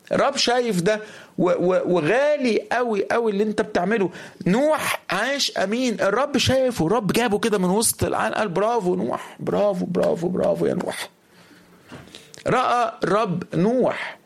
الرب شايف ده وغالي قوي قوي اللي انت بتعمله نوح عاش امين الرب شايفه الرب جابه كده من وسط العالم قال برافو نوح برافو برافو برافو يا نوح راى الرب نوح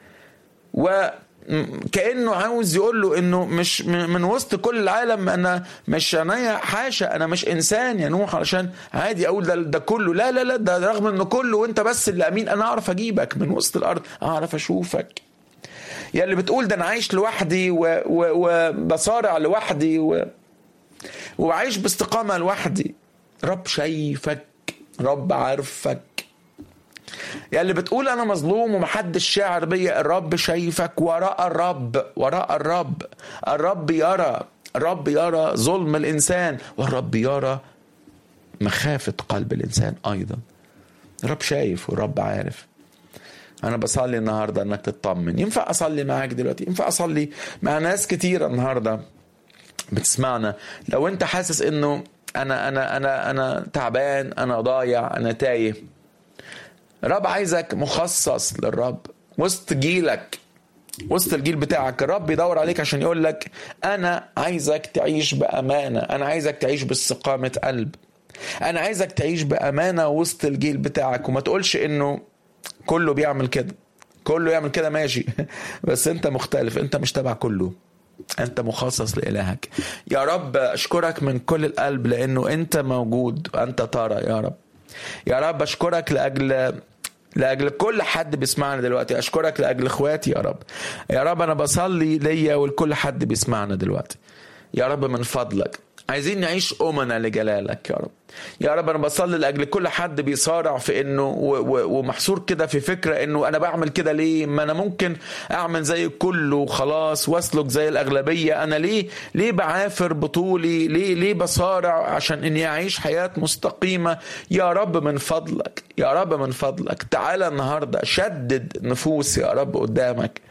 وكانه عاوز يقول له انه مش من وسط كل العالم انا مش انا حاشا انا مش انسان يا نوح علشان عادي اقول ده, ده كله لا لا لا ده رغم انه كله وانت بس اللي امين انا اعرف اجيبك من وسط الارض اعرف اشوفك يا اللي بتقول ده انا عايش لوحدي وبصارع لوحدي و... وعايش باستقامه لوحدي رب شايفك رب عارفك يا اللي بتقول انا مظلوم ومحدش شاعر بيا الرب شايفك وراء الرب وراء الرب الرب يرى الرب يرى ظلم الانسان والرب يرى مخافه قلب الانسان ايضا الرب شايف والرب عارف انا بصلي النهارده انك تطمن ينفع اصلي معاك دلوقتي ينفع اصلي مع ناس كتيره النهارده بتسمعنا لو انت حاسس انه انا انا انا انا تعبان انا ضايع انا تايه الرب عايزك مخصص للرب وسط جيلك وسط الجيل بتاعك الرب يدور عليك عشان يقول لك انا عايزك تعيش بامانه انا عايزك تعيش باستقامه قلب انا عايزك تعيش بامانه وسط الجيل بتاعك وما تقولش انه كله بيعمل كده كله يعمل كده ماشي بس انت مختلف انت مش تبع كله انت مخصص لالهك يا رب اشكرك من كل القلب لانه انت موجود وانت ترى يا رب يا رب اشكرك لاجل لاجل كل حد بيسمعنا دلوقتي اشكرك لاجل اخواتي يا رب يا رب انا بصلي ليا ولكل حد بيسمعنا دلوقتي يا رب من فضلك عايزين نعيش أمنا لجلالك يا رب يا رب أنا بصلي لأجل كل حد بيصارع في إنه ومحصور كده في فكرة إنه أنا بعمل كده ليه ما أنا ممكن أعمل زي كله وخلاص وأسلك زي الأغلبية أنا ليه ليه بعافر بطولي ليه ليه بصارع عشان إني أعيش حياة مستقيمة يا رب من فضلك يا رب من فضلك تعالى النهاردة شدد نفوس يا رب قدامك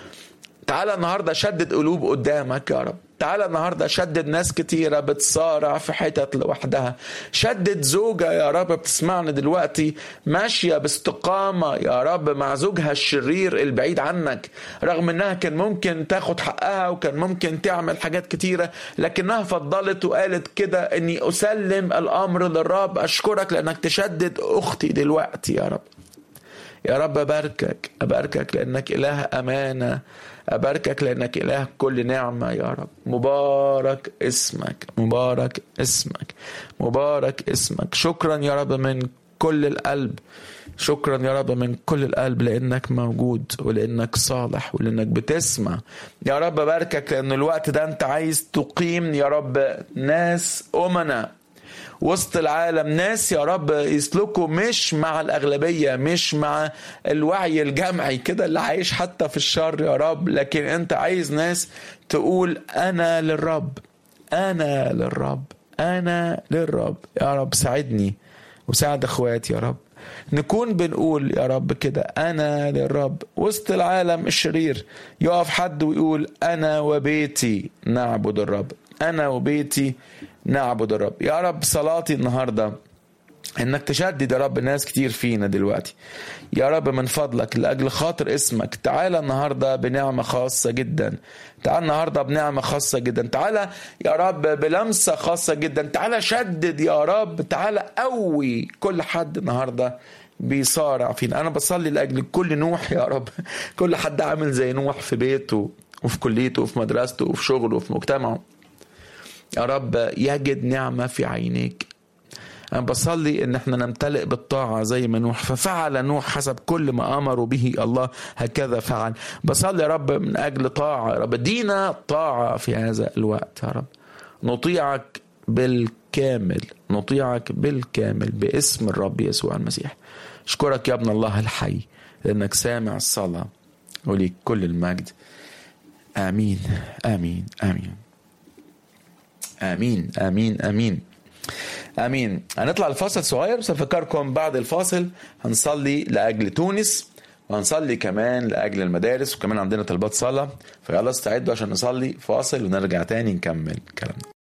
تعالى النهارده شدد قلوب قدامك يا رب تعالى النهارده شدد ناس كتيرة بتصارع في حتت لوحدها شدد زوجة يا رب بتسمعني دلوقتي ماشية باستقامة يا رب مع زوجها الشرير البعيد عنك رغم انها كان ممكن تاخد حقها وكان ممكن تعمل حاجات كتيرة لكنها فضلت وقالت كده اني اسلم الامر للرب اشكرك لانك تشدد اختي دلوقتي يا رب يا رب أباركك أباركك لأنك إله أمانة أباركك لأنك إله كل نعمة يا رب مبارك اسمك مبارك اسمك مبارك اسمك شكرا يا رب من كل القلب شكرا يا رب من كل القلب لانك موجود ولانك صالح ولانك بتسمع يا رب باركك لان الوقت ده انت عايز تقيم يا رب ناس امنا وسط العالم ناس يا رب يسلكوا مش مع الأغلبية مش مع الوعي الجمعي كده اللي عايش حتى في الشر يا رب لكن أنت عايز ناس تقول أنا للرب أنا للرب أنا للرب يا رب ساعدني وساعد اخواتي يا رب نكون بنقول يا رب كده انا للرب وسط العالم الشرير يقف حد ويقول انا وبيتي نعبد الرب انا وبيتي نعبد الرب يا رب صلاتي النهارده انك تشدد يا رب ناس كتير فينا دلوقتي يا رب من فضلك لاجل خاطر اسمك تعالى النهارده بنعمه خاصه جدا تعالى النهارده بنعمه خاصه جدا تعالى يا رب بلمسه خاصه جدا تعالى شدد يا رب تعالى قوي كل حد النهارده بيصارع فينا انا بصلي لاجل كل نوح يا رب كل حد عامل زي نوح في بيته وفي كليته وفي مدرسته وفي شغله وفي مجتمعه يا رب يجد نعمه في عينيك أنا بصلي إن إحنا نمتلئ بالطاعة زي ما نوح ففعل نوح حسب كل ما أمروا به الله هكذا فعل بصلي يا رب من أجل طاعة يا رب دينا طاعة في هذا الوقت يا رب نطيعك بالكامل نطيعك بالكامل باسم الرب يسوع المسيح أشكرك يا ابن الله الحي لأنك سامع الصلاة وليك كل المجد آمين آمين آمين آمين آمين آمين امين هنطلع الفاصل صغير بس افكركم بعد الفاصل هنصلي لاجل تونس وهنصلي كمان لاجل المدارس وكمان عندنا طلبات صلاه فيلا استعدوا عشان نصلي فاصل ونرجع تاني نكمل كلامنا